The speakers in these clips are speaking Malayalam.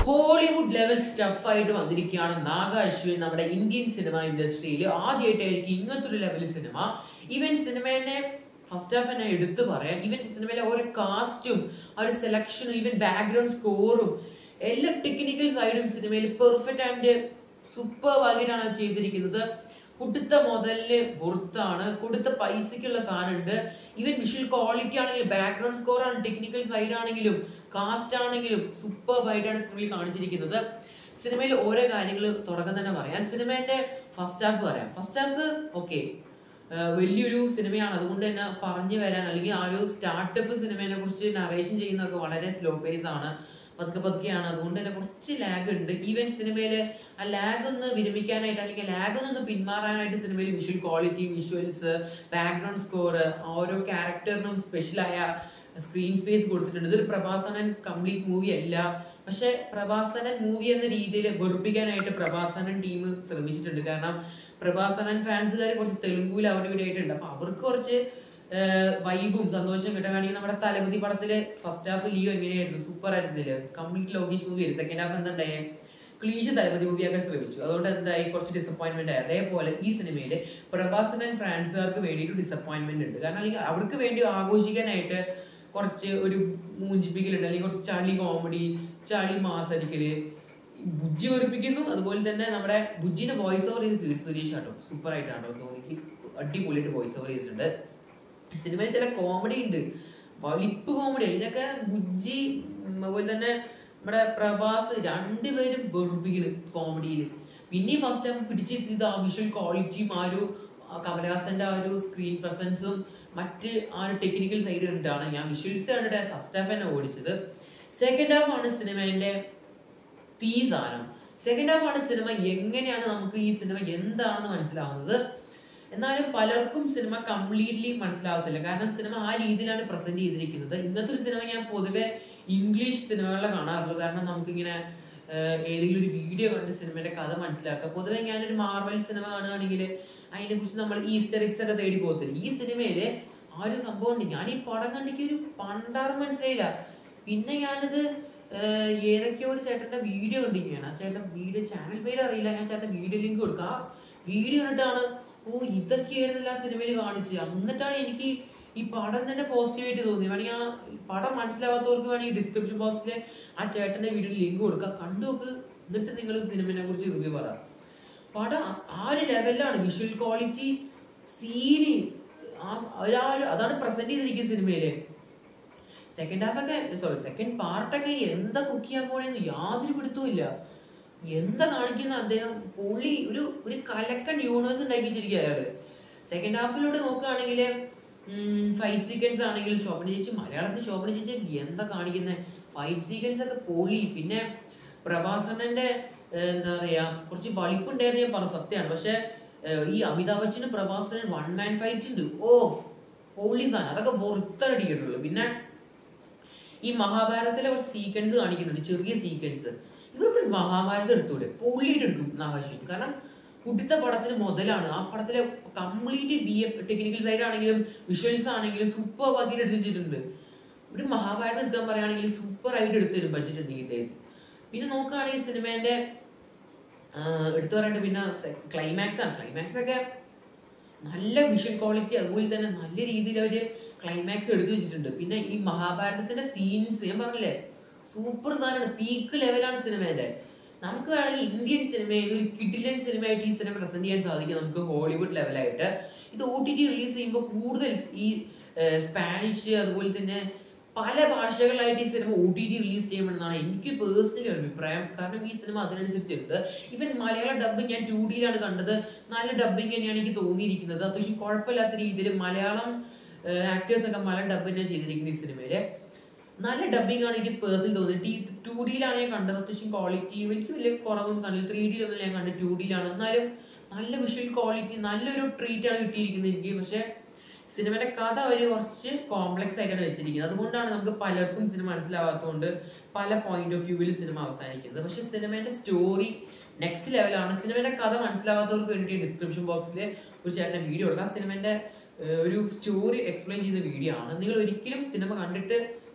ഹോളിവുഡ് ലെവൽ സ്റ്റഫ് ആയിട്ട് വന്നിരിക്കുകയാണ് നാഗ അശ്വിൻ നമ്മുടെ ഇന്ത്യൻ സിനിമ ഇൻഡസ്ട്രിയിൽ ആദ്യമായിട്ടായിരിക്കും ഇങ്ങനത്തെ ഒരു ലെവൽ സിനിമ ഈവൻ സിനിമേനെ ഫസ്റ്റ് ഹാഫ് തന്നെ എടുത്തു പറയാം ഈവൻ സിനിമയിലെ ഓരോ കാസ്റ്റും ആ ഒരു സെലക്ഷനും ഈവൻ ബാക്ക്ഗ്രൗണ്ട് സ്കോറും എല്ലാ ടെക്നിക്കൽ സൈഡും സിനിമയിൽ പെർഫെക്റ്റ് ആൻഡ് സൂപ്പർ ആയിട്ടാണ് ചെയ്തിരിക്കുന്നത് കൊടുത്ത മുതലില് പുറത്താണ് കൊടുത്ത പൈസക്കുള്ള സാധനമുണ്ട് ഈവൻ വിഷ്വൽ ക്വാളിറ്റി ആണെങ്കിലും ബാക്ക്ഗ്രൗണ്ട് സ്കോർ ആണ് ടെക്നിക്കൽ സൈഡ് ആണെങ്കിലും കാസ്റ്റ് ആണെങ്കിലും സൂപ്പർ ആയിട്ടാണ് സിനിമയിൽ കാണിച്ചിരിക്കുന്നത് സിനിമയിൽ ഓരോ കാര്യങ്ങൾ തുടക്കം തന്നെ പറയാം സിനിമേന്റെ ഫസ്റ്റ് ഹാഫ് പറയാം ഫസ്റ്റ് ഹാഫ് ഓക്കെ വലിയൊരു സിനിമയാണ് അതുകൊണ്ട് തന്നെ പറഞ്ഞു വരാൻ അല്ലെങ്കിൽ ആ ഒരു സ്റ്റാർട്ടപ്പ് സിനിമയെ കുറിച്ച് നറേഷൻ ചെയ്യുന്നതൊക്കെ വളരെ സ്ലോ പേസ് ആണ് പതുക്കെ പതുക്കെയാണ് അതുകൊണ്ട് തന്നെ കുറച്ച് ലാഗ് ഉണ്ട് ഈവൻ സിനിമയില് ആ ലാഗ് ഒന്ന് വിരമിക്കാനായിട്ട് അല്ലെങ്കിൽ ലാഗ് ഒന്ന് പിന്മാറാനായിട്ട് സിനിമയിൽ visual quality visuals background score ഓരോ ക്യാരക്ടറിനും സ്പെഷ്യലായ സ്ക്രീൻ സ്പേസ് കൊടുത്തിട്ടുണ്ട് ഇതൊരു പ്രഭാസനൻ കംപ്ലീറ്റ് മൂവി അല്ല പക്ഷെ പ്രഭാസനൻ മൂവി എന്ന രീതിയിൽ വെറുപ്പിക്കാനായിട്ട് പ്രഭാസനൻ ടീം ശ്രമിച്ചിട്ടുണ്ട് കാരണം പ്രഭാസനൻ ഫാൻസുകാർ കുറച്ച് തെലുങ്കുവിൽ അവിടെ ഇവിടെ ആയിട്ടുണ്ട് അപ്പൊ അവർക്ക് കുറച്ച് വൈബും സന്തോഷം കിട്ടാൻ വേണ്ടി നമ്മുടെ തലപതി പടത്തില് ഫസ്റ്റ് ഹാഫ് ലിയോ എങ്ങനെയായിരുന്നു സൂപ്പർ ആയിരുന്നില്ല കംപ്ലീറ്റ് ലോകേഷ് മൂവി ആയിരുന്നു സെക്കൻഡ് ഹാഫ് എന്താണ്ടായേ ക്ലീശ തലപതി മൂവിയൊക്കെ ശ്രമിച്ചു അതുകൊണ്ട് എന്തായി കുറച്ച് ഡിസപ്പോയിന്റ്മെന്റ് ആയി അതേപോലെ ഈ സിനിമയില് പ്രഭാസനൻ ഫാൻസുകാർക്ക് വേണ്ടിയിട്ട് ഡിസപ്പോയിന്റ്മെന്റ് ഉണ്ട് കാരണം അല്ലെങ്കിൽ അവർക്ക് വേണ്ടി ആഘോഷിക്കാനായിട്ട് കുറച്ച് ഒരു മൂഞ്ചിപ്പിക്കലുണ്ട് അല്ലെങ്കിൽ കുറച്ച് ചളി കോമഡി ചളി മാസടിക്കല് ബുജ്ജി വെറുപ്പിക്കുന്നു അതുപോലെ തന്നെ നമ്മുടെ ബുജ്ജിന്റെ വോയിസ് ഓവർ ചെയ്ത് കീഴ് സുരേഷ് ആട്ടോ സൂപ്പർ ആയിട്ടാണ് തോന്നി അടിപൊളിയായിട്ട് വോയിസ് ഓവർ ചെയ്തിട്ടുണ്ട് സിനിമയിൽ ചില കോമഡി ഉണ്ട് വലിപ്പ് കോമഡി അതിനൊക്കെ ബുജ്ജി ഉം, അതുപോലെ തന്നെ നമ്മുടെ പ്രഭാസ് രണ്ടുപേരും വെറുപ്പിക്കല് കോമഡിയിൽ പിന്നെയും ഫസ്റ്റ് ഹാഫ് പിടിച്ചിരുത്തിയത് ആ വിഷ്വൽ ക്വാളിറ്റിയും ആ ഒരു ആ കമലഹാസന്റെ ആ ഒരു സ്ക്രീൻ പ്രസൻസും മറ്റ് ആ ഒരു ടെക്നിക്കൽ സൈഡ് കണ്ടിട്ടാണ് ഞാൻ വിഷ്വൽസ് കണ്ടിട്ട് ഫസ്റ്റ് ഹാഫ് തന്നെ ഓടിച്ചത് സെക്കൻഡ് ഹാഫ് ആണ് സിനിമേന്റെ തീ സാധനം സെക്കൻഡ് ഹാഫ് ആണ് സിനിമ എങ്ങനെയാണ് നമുക്ക് ഈ സിനിമ എന്താണെന്ന് മനസ്സിലാവുന്നത് എന്നാലും പലർക്കും സിനിമ കംപ്ലീറ്റ്ലി മനസ്സിലാവത്തില്ല കാരണം സിനിമ ആ രീതിയിലാണ് പ്രസന്റ് ചെയ്തിരിക്കുന്നത് ഇന്നത്തെ ഒരു സിനിമ ഞാൻ പൊതുവെ ഇംഗ്ലീഷ് സിനിമകളിലെ കാണാറുള്ളൂ കാരണം നമുക്കിങ്ങനെ ഏഹ്, ഏതെങ്കിലും ഒരു വീഡിയോ കണ്ട് സിനിമയുടെ കഥ മനസ്സിലാക്കുക പൊതുവെ ഞാനൊരു മാർവൽ സിനിമ കാണുകയാണെങ്കിൽ അതിനെ കുറിച്ച് നമ്മൾ ഈസ്റ്ററിക്സ് ഒക്കെ തേടി പോകത്തില്ല ഈ സിനിമയില് ആ ഒരു സംഭവം ഉണ്ട് ഞാൻ ഈ പടം കണ്ടിക്ക് ഒരു പണ്ടാറും മനസ്സിലായില്ല പിന്നെ ഞാനിത് ഏഹ്, ഏതൊക്കെയോ ഒരു ചേട്ടന്റെ വീഡിയോ കണ്ടിരിക്കുകയാണ് ആ ചേട്ടൻ വീഡിയോ ചാനൽ പേര് അറിയില്ല ഞാൻ ചേട്ടൻ വീഡിയോ ലിങ്ക് കൊടുക്കാം ആ വീഡിയോ കണ്ടിട്ടാണ് ഓ ഇതൊക്കെയായിരുന്നില്ല ആ സിനിമയിൽ കാണിച്ചത് എന്നിട്ടാണ് എനിക്ക് ഈ പടം തന്നെ പോസിറ്റീവായിട്ട് തോന്നി വേണമെങ്കിൽ ആ പടം മനസ്സിലാവാത്തവർക്ക് വേണമെങ്കിൽ ഡിസ്ക്രിപ്ഷൻ ബോക്സിൽ ആ ചേട്ടന്റെ വീഡിയോ ലിങ്ക് കൊടുക്കുക കണ്ടു നോക്ക് എന്നിട്ട് നിങ്ങൾ സിനിമയെ കുറിച്ച് റിവ്യൂ പറ പടം ആ ഒരു ലെവലിലാണ് വിഷ്വൽ ക്വാളിറ്റി സീന് ആ ഒരാൾ അതാണ് പ്രസന്റ് ചെയ്തിരിക്കുന്ന സിനിമയില് സെക്കൻഡ് ഹാഫ് ഒക്കെ സോറി സെക്കൻഡ് പാർട്ടൊക്കെ എന്താ കുക്ക് ചെയ്യാൻ പോണെന്ന് യാതൊരു പിടുത്തവും ഇല്ല എന്താ കാണിക്കുന്ന അദ്ദേഹം പുള്ളി ഒരു ഒരു കലക്കൻ യൂണിവേഴ്സ് ഉണ്ടാക്കി വെച്ചിരിക്കുക അയാള് സെക്കൻഡ് ഹാഫിലൂടെ നോക്കുകയാണെങ്കിൽ ഫൈറ്റ് സീക്വൻസ് ആണെങ്കിൽ ശോഭന ചേച്ചി മലയാളത്തിൽ ശോഭന ചേച്ചി എന്താ കാണിക്കുന്നത് ഫൈറ്റ് സീക്വൻസ് ഒക്കെ പൊളി പിന്നെ പ്രഭാസനന്റെ ഏഹ്, എന്താ പറയാ കുറച്ച് വളിപ്പുണ്ടായിരുന്നു ഞാൻ പറഞ്ഞു സത്യമാണ് പക്ഷെ ഏഹ്, ഈ അമിതാഭ് ബച്ചനും പ്രഭാസനും വൺ മാൻ ഫൈറ്റ് ഉണ്ട് ഓ പൊളി സാധനം അതൊക്കെ പുറത്തടിക്കിട്ടുള്ളൂ പിന്നെ ഈ മഹാഭാരതത്തിലെ കുറച്ച് സീക്വൻസ് കാണിക്കുന്നുണ്ട് ചെറിയ സീക്വൻസ് ഇവർക്ക് ഒരു മഹാഭാരതം എടുത്തൂടെ പൊള്ളിയിട്ട് എടുക്കും നാഗാശ്വിൻ കാരണം കുട്ടിത്ത പടത്തിന് മുതലാണ് ആ പടത്തിലെ complete B F technical side ആണെങ്കിലും വിഷ്വൽസ് ആണെങ്കിലും സൂപ്പർ ആക്കിയിട്ട് എടുത്ത് വെച്ചിട്ടുണ്ട് ഒരു മഹാഭാരതം എടുക്കാൻ പറയുകയാണെങ്കിൽ സൂപ്പർ ആയിട്ട് എടുത്തു തരും ബഡ്ജറ്റ് ഉണ്ടെങ്കിൽ പിന്നെ നോക്കുകയാണെങ്കിൽ സിനിമേന്റെ ആഹ് എടുത്തു പറയേണ്ടത് പിന്നെ ക്ലൈമാക്സ് ആണ് ക്ലൈമാക്സ് ഒക്കെ നല്ല വിഷ്വൽ ക്വാളിറ്റി അതുപോലെ തന്നെ നല്ല രീതിയിൽ അവര് ക്ലൈമാക്സ് എടുത്തു വെച്ചിട്ടുണ്ട് പിന്നെ ഈ മഹാഭാരതത്തിന്റെ സീൻസ് ഞാൻ പറഞ്ഞില്ലേ സൂപ്പർ സാധനമാണ് പീക്ക് ലെവലാണ് സിനിമേന്റെ നമുക്ക് വേണമെങ്കിൽ ഇന്ത്യൻ സിനിമയിൽ ഒരു കിഡിലൻ സിനിമയായിട്ട് ഈ സിനിമ പ്രസന്റ് ചെയ്യാൻ സാധിക്കും നമുക്ക് ഹോളിവുഡ് ലെവലായിട്ട് ഇത് ഒ ടി ടി റിലീസ് ചെയ്യുമ്പോൾ കൂടുതൽ ഈ സ്പാനിഷ് അതുപോലെ തന്നെ പല ഭാഷകളായിട്ട് ഈ cinema O T T release ചെയ്യണമെന്നാണ് എനിക്ക് പേഴ്സണലി അഭിപ്രായം കാരണം ഈ സിനിമ അതിനനുസരിച്ചുണ്ട് ഇവൻ മലയാള ഡബിങ് ഞാൻ ടു ഡിയിലാണ് കണ്ടത് നല്ല ഡബിങ് തന്നെയാണ് എനിക്ക് തോന്നിയിരിക്കുന്നത് അത്യാവശ്യം കുഴപ്പമില്ലാത്ത രീതിയിൽ മലയാളം ആക്ടേഴ്സ് ഒക്കെ മലയാളം ഡബ് തന്നെയാണ് ചെയ്തിരിക്കുന്നത് ഈ സിനിമയില് നല്ല ഡബിങ് ആണ് എനിക്ക് പേഴ്സണലി തോന്നിയത് ടു ഡിയിലാണ് ഞാൻ കണ്ടത് അത്യാവശ്യം ക്വാളിറ്റി എനിക്ക് വലിയ കുറവൊന്നും കണ്ടില്ല ത്രീ ഡിയിലൊന്നും ഞാൻ കണ്ടത് ടു ഡിയിലാണ് എന്നാലും നല്ല വിഷ്വൽ ക്വാളിറ്റി നല്ലൊരു ട്രീറ്റ് ആണ് കിട്ടിയിരിക്കുന്നത് എനിക്ക് പക്ഷെ സിനിമയുടെ കഥ ഒരു കുറച്ച് കോംപ്ലക്സ് ആയിട്ടാണ് വെച്ചിരിക്കുന്നത് അതുകൊണ്ടാണ് നമുക്ക് പലർക്കും സിനിമ മനസ്സിലാവാത്തതുകൊണ്ട് പല പോയിന്റ് ഓഫ് വ്യൂവിൽ സിനിമ അവസാനിക്കുന്നത് പക്ഷെ സിനിമയുടെ സ്റ്റോറി നെക്സ്റ്റ് ലെവലാണ് സിനിമയുടെ കഥ മനസ്സിലാവാത്തവർക്ക് വേണ്ടി ഡിസ്ക്രിപ്ഷൻ ബോക്സിൽ ഒരു ചേട്ടൻ്റെ വീഡിയോ കൊടുക്കാം സിനിമയുടെ ഏഹ്, ഒരു സ്റ്റോറി എക്സ്പ്ലെയിൻ ചെയ്യുന്ന വീഡിയോ ആണ് നിങ്ങൾ ഒരിക്കലും സിനിമ കണ്ടിട്ട്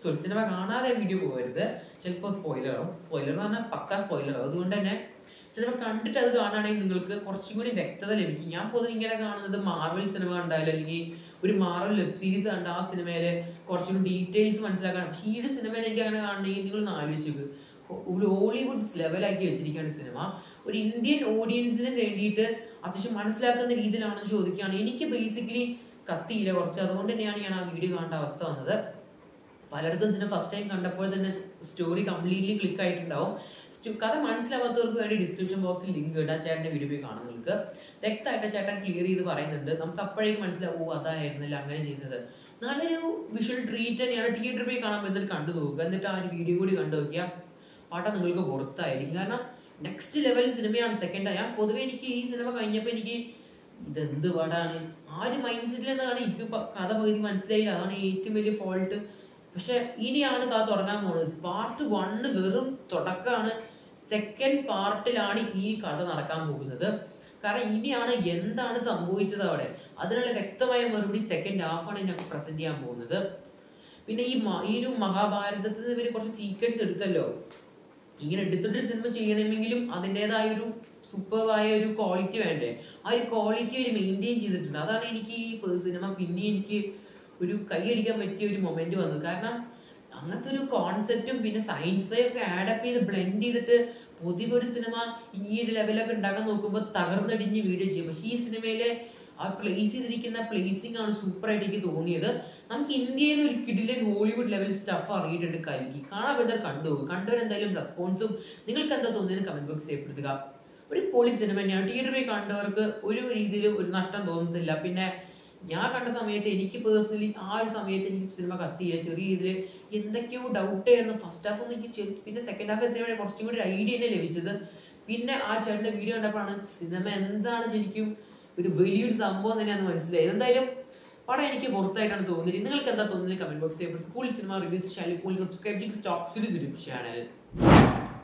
സോറി സിനിമ കാണാതെ വീഡിയോ പോകരുത് ചിലപ്പോൾ സ്പോയിലർ ആവും സ്പോയിലർ എന്ന് പറഞ്ഞാൽ പക്ക സ്പോയിലർ ആവും അതുകൊണ്ട് തന്നെ സിനിമ കണ്ടിട്ട് അത് കാണുകയാണെങ്കിൽ നിങ്ങൾക്ക് കുറച്ചും കൂടി വ്യക്തത ലഭിക്കും ഞാൻ പൊതുവെ ഇങ്ങനെ കാണുന്നത് മാർവൽ സിനിമ കണ്ടാലും അല്ലെങ്കിൽ ഒരു മാർവൽ വെബ് സീരീസ് കണ്ട ആ സിനിമയിലെ കുറച്ചും കൂടി ഡീറ്റെയിൽസ് മനസ്സിലാക്കാൻ പക്ഷേ ഈ ഒരു സിനിമയിൽ എനിക്ക് അങ്ങനെ കാണണമെങ്കിൽ നിങ്ങൾ ഒന്ന് ആലോചിച്ച് ഒരു ഹോളിവുഡ് ലെവലാക്കി വെച്ചിരിക്കുകയാണ് സിനിമ ഒരു ഇന്ത്യൻ ഓഡിയൻസിന് വേണ്ടിയിട്ട് അത്യാവശ്യം മനസ്സിലാക്കുന്ന രീതിയിലാണെന്ന് ചോദിക്കുകയാണ് എനിക്ക് ബേസിക്കലി കത്തിയില്ല കുറച്ച് അതുകൊണ്ട് തന്നെയാണ് ഞാൻ ആ വീഡിയോ കാണേണ്ട അവസ്ഥ വന്നത് പലർക്കും ഇതിനെ ഫസ്റ്റ് ടൈം കണ്ടപ്പോൾ തന്നെ സ്റ്റോറി കംപ്ലീറ്റ്ലി ക്ലിക്ക് ആയിട്ടുണ്ടാവും സ്റ്റു- കഥ മനസ്സിലാവാത്തവർക്ക് വേണ്ടി ഡിസ്ക്രിപ്ഷൻ ബോക്സിൽ ലിങ്ക് ഇടാം ചേട്ടൻ്റെ വീഡിയോ പോയി കാണാം നിങ്ങൾക്ക് വ്യക്തമായിട്ട് ചേട്ടൻ ക്ലിയർ ചെയ്ത് പറയുന്നുണ്ട് നമുക്ക് അപ്പോഴേക്കും മനസ്സിലാവും ഓ അതായിരുന്നില്ല അങ്ങനെ ചെയ്യുന്നത് നല്ലൊരു വിഷ്വൽ ട്രീറ്റ് തന്നെയാണ് തിയേറ്ററിൽ പോയി കാണാൻ എന്നിട്ട് കണ്ടു നോക്കുക എന്നിട്ട് ആ ഒരു വീഡിയോ കൂടി കണ്ടു നോക്കിയാൽ പാട്ട നിങ്ങൾക്ക് പുറത്തായിരിക്കും കാരണം നെക്സ്റ്റ് ലെവൽ സിനിമയാണ് സെക്കൻഡ് ഞാൻ പൊതുവെ എനിക്ക് ഈ സിനിമ കഴിഞ്ഞപ്പോൾ എനിക്ക് ഇതെന്ത് പാടാണ് ആ ഒരു മൈൻഡ് സെറ്റിലെന്നാണ് എനിക്ക് പ- കഥ പകുതി മനസ്സിലായില്ല അതാണ് ഏറ്റവും വലിയ ഫോൾട്ട് പക്ഷെ ഇനിയാണ് കഥ തുടങ്ങാൻ പോകുന്നത് പാർട്ട് വണ്ണ് വെറും തുടക്കമാണ് സെക്കൻഡ് പാർട്ടിലാണ് ഈ കഥ നടക്കാൻ പോകുന്നത് കാരണം ഇനിയാണ് എന്താണ് സംഭവിച്ചത് അവിടെ അതിനുള്ള വ്യക്തമായ മറുപടി സെക്കൻഡ് ഹാഫാണ് ഇതിനൊക്കെ പ്രസന്റ് ചെയ്യാൻ പോകുന്നത് പിന്നെ ഈ മ- ഈ ഒരു മഹാഭാരതത്തിൽ നിന്ന് ഇവര് കുറച്ച് സീക്വൻസ് എടുത്തല്ലോ ഇങ്ങനെ എടുത്തിട്ട് സിനിമ ചെയ്യണമെങ്കിലും അതിൻ്റെതായ ഒരു സൂപ്പർവായ ഒരു ക്വാളിറ്റി വേണ്ടേ ആ ഒരു ക്വാളിറ്റി അവർ മെയിൻറ്റെയിൻ ചെയ്തിട്ടുണ്ട് അതാണ് എനിക്ക് ഈ സിനിമ പിന്നെ എനിക്ക് ഒരു കൈയടിക്കാൻ പറ്റിയ ഒരു മൊമെന്റ് വന്നത് കാരണം അങ്ങനത്തെ ഒരു കോൺസെപ്റ്റും പിന്നെ സയൻസ് ഫൈ ഒക്കെ ആഡപ്പ് ചെയ്ത് ബ്ലെൻഡ് ചെയ്തിട്ട് പുതിയൊരു സിനിമ ഈ ഒരു ലെവലൊക്കെ ഉണ്ടാക്കാൻ നോക്കുമ്പോൾ തകർന്നടിഞ്ഞ് വീഡിയോ ചെയ്യും പക്ഷേ ഈ സിനിമയിലെ ആ പ്ലേസ് ചെയ്തിരിക്കുന്ന പ്ലേസിംഗ് ആണ് സൂപ്പർ ആയിട്ട് എനിക്ക് തോന്നിയത് നമുക്ക് ഇന്ത്യയിൽ ഒരു കിഡിലൻ ഹോളിവുഡ് ലെവൽ സ്റ്റഫ് അറിയിട്ടുണ്ട് കൽകി കാണാൻ പറ്റുന്നവർ കണ്ടു കണ്ടവരെന്തായാലും റെസ്പോൺസും നിങ്ങൾക്ക് എന്താ തോന്നിയത് കമന്റ് ബോക്സ് രേഖപ്പെടുത്തുക ഒരു പൊളി സിനിമ തന്നെയാണ് തിയേറ്ററിൽ പോയി കണ്ടവർക്ക് ഒരു രീതിയിലും ഒരു നഷ്ടം തോന്നുന്നില്ല പിന്നെ ഞാൻ കണ്ട സമയത്ത് എനിക്ക് പേഴ്സണലി ആ ഒരു സമയത്ത് എനിക്ക് സിനിമ കത്തിയില്ല ചെറിയ രീതിയിൽ എന്തൊക്കെയോ ഡൗട്ട് ആയിരുന്നു ഫസ്റ്റ് ഹാഫ് ഒന്നും എനിക്ക് ചെ- പിന്നെ സെക്കൻഡ് ഹാഫ് എത്തിയപ്പോഴേ കുറച്ചും കൂടി ഒരു ഐഡിയ തന്നെ ലഭിച്ചത് പിന്നെ ആ ചേട്ടൻ്റെ വീഡിയോ കണ്ടപ്പോഴാണ് സിനിമ എന്താണ് ശരിക്കും ഒരു വലിയൊരു സംഭവം തന്നെയാണെന്ന് മനസ്സിലായത് എന്തായാലും പടം എനിക്ക് പുറത്തായിട്ടാണ് തോന്നിയത് നിങ്ങൾക്ക് എന്താ തോന്നുന്നത് കമന്റ് ബോക്സിൽ school cinema reviews channel subscribe ചെയ്ത് സ്റ്റോക്ക് സീരീസ് യൂട്യൂബ് ചാനൽ